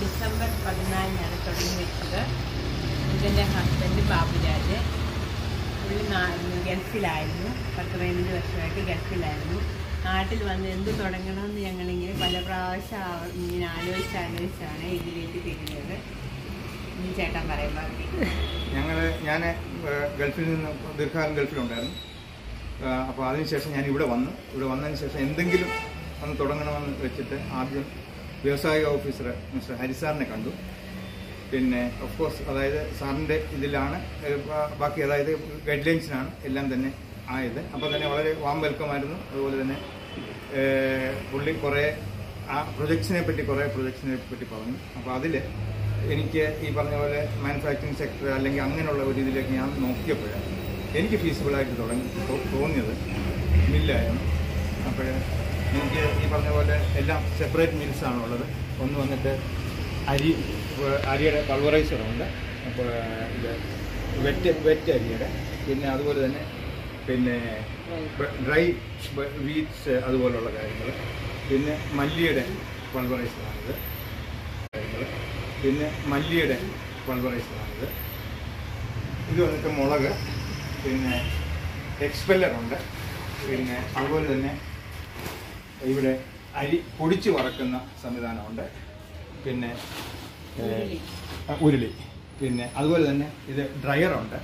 December പതിനാലിനാണ് തുടങ്ങി വെച്ചത് ഇതിൻ്റെ ഹസ്ബൻഡ് ബാബുരാജ് പുള്ളി നാ- ഗൾഫിലായിരുന്നു പത്ത് പതിനഞ്ച് വർഷമായിട്ട് ഗൾഫിലായിരുന്നു നാട്ടിൽ വന്ന് എന്ത് തുടങ്ങണമെന്ന് ഞങ്ങളിങ്ങനെ പല പ്രാവശ്യം ആ- ഇങ്ങനെ ആലോചിച്ച് ആലോചിച്ചാണ് ഇതിലേക്ക് തിരിഞ്ഞത് ഇനി ചേട്ടൻ പറയാൻ ബാക്കി ഞങ്ങൾ ഞാൻ ഗൾഫിൽ നിന്ന് ദീർഘകാലം ഗൾഫിലുണ്ടായിരുന്നു അപ്പോൾ അതിനുശേഷം ഞാൻ ഇവിടെ വന്നു ഇവിടെ വന്നതിന് ശേഷം എന്തെങ്കിലും ഒന്ന് തുടങ്ങണമെന്ന് വെച്ചിട്ട് ആദ്യം വ്യവസായിക ഓഫീസർ മിസ്റ്റർ ഹരിസാറിനെ കണ്ടു പിന്നെ ഓഫ് കോഴ്സ് അതായത് സാറിൻ്റെ ഇതിലാണ് ഏഹ്, ബാ- ബാക്കി അതായത് ഗൈഡ് ലൈൻസിനാണ് എല്ലാം തന്നെ ആയത് അപ്പോൾ തന്നെ വളരെ വാം വെൽക്കം ആയിരുന്നു അതുപോലെ തന്നെ ഏഹ്, പുള്ളി കുറേ ആ പ്രൊജക്ട്സിനെ പറ്റി കുറേ പ്രൊജക്ട്സിനെ പറ്റി പറഞ്ഞു അപ്പോൾ അതിൽ എനിക്ക് ഈ പറഞ്ഞ പോലെ മാനുഫാക്ചറിങ് സെക്ടർ അല്ലെങ്കിൽ അങ്ങനെയുള്ള ഒരു ഇതിലേക്ക് ഞാൻ നോക്കിയപ്പോഴാണ് എനിക്ക് ഫീസിബിളായിട്ട് തുടങ്ങി തോ- തോന്നിയത് മില്ലായിരുന്നു അപ്പോൾ എനിക്ക് ഈ പറഞ്ഞ പോലെ എല്ലാം സെപ്പറേറ്റ് മിൽസാണ് ഉള്ളത് ഒന്ന് വന്നിട്ട് അരി ഏഹ് അരിയുടെ പൾവറൈസറുണ്ട് അപ്പോൾ ഇത് വെറ്റ് വെറ്റ് അരിയുടെ പിന്നെ അതുപോലെ തന്നെ പിന്നെ ഡ്രൈ വീറ്റ്സ് അതുപോലുള്ള കാര്യങ്ങൾ പിന്നെ മല്ലിയുടെ പൾവറൈസറാണിത് കാര്യങ്ങൾ പിന്നെ മല്ലിയുടെ പൾവറൈസറാണിത് ഇത് വന്നിട്ട് മുളക് പിന്നെ എക്സ്പെല്ലറുണ്ട് പിന്നെ അതുപോലെ തന്നെ ഇവിടെ അരി പൊടിച്ച് വറക്കുന്ന സംവിധാനമുണ്ട് പിന്നെ ഏഹ്, ഉരുളി. ആ, ഉരുളി പിന്നെ അതുപോലെ തന്നെ ഇത് ഡ്രയറുണ്ട്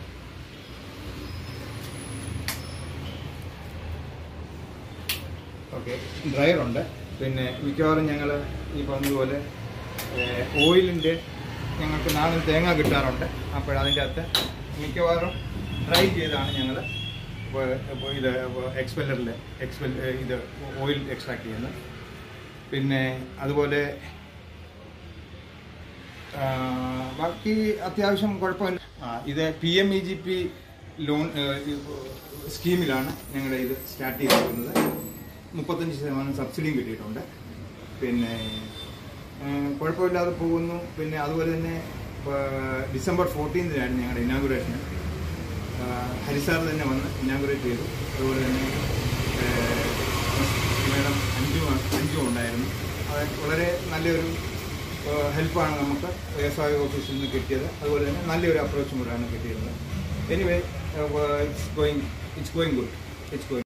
ഓക്കെ ഡ്രയറുണ്ട് പിന്നെ മിക്കവാറും ഞങ്ങൾ ഈ പറഞ്ഞതുപോലെ ഓയിലിൻ്റെ ഞങ്ങൾക്ക് നാടൻ തേങ്ങ കിട്ടാറുണ്ട് അപ്പോൾ അതിൻ്റെ അകത്ത് മിക്കവാറും ഡ്രൈ ചെയ്താണ് ഞങ്ങൾ ഇത് എക്സ്പെല്ലറിൽ എക്സ്പെൽ ഇത് ഓയിൽ എക്സ്ട്രാക്ട് ചെയ്യുന്നത് പിന്നെ അതുപോലെ ആ, ബാക്കി അത്യാവശ്യം കുഴപ്പമില്ല ആ, ഇത് P M E G P loan ഏ, ഈ, സ്കീമിലാണ് ഞങ്ങളുടെ ഇത് സ്റ്റാർട്ട് ചെയ്തിരിക്കുന്നത് മുപ്പത്തഞ്ച് ശതമാനം സബ്സിഡിയും കിട്ടിയിട്ടുണ്ട് പിന്നെ ഏ, കുഴപ്പമില്ലാതെ പോകുന്നു പിന്നെ അതുപോലെ തന്നെ ആ, ഡിസംബർ ഫോർട്ടീൻതിനാണ് ഞങ്ങളുടെ ഇനാഗുറേഷൻ ഹരിസാർ തന്നെ വന്ന് ഇനാഗുറേറ്റ് ചെയ്തു അതുപോലെ തന്നെ മേഡം അഞ്ചു അഞ്ചും ഉണ്ടായിരുന്നു അത് വളരെ നല്ലൊരു ഹെൽപ്പാണ് നമുക്ക് വ്യവസായ ഓഫീസിൽ നിന്ന് കിട്ടിയത് അതുപോലെ തന്നെ നല്ലൊരു അപ്രോച്ചും കൂടെയാണ് കിട്ടിയിരുന്നത് anyway it's going it's going good it's going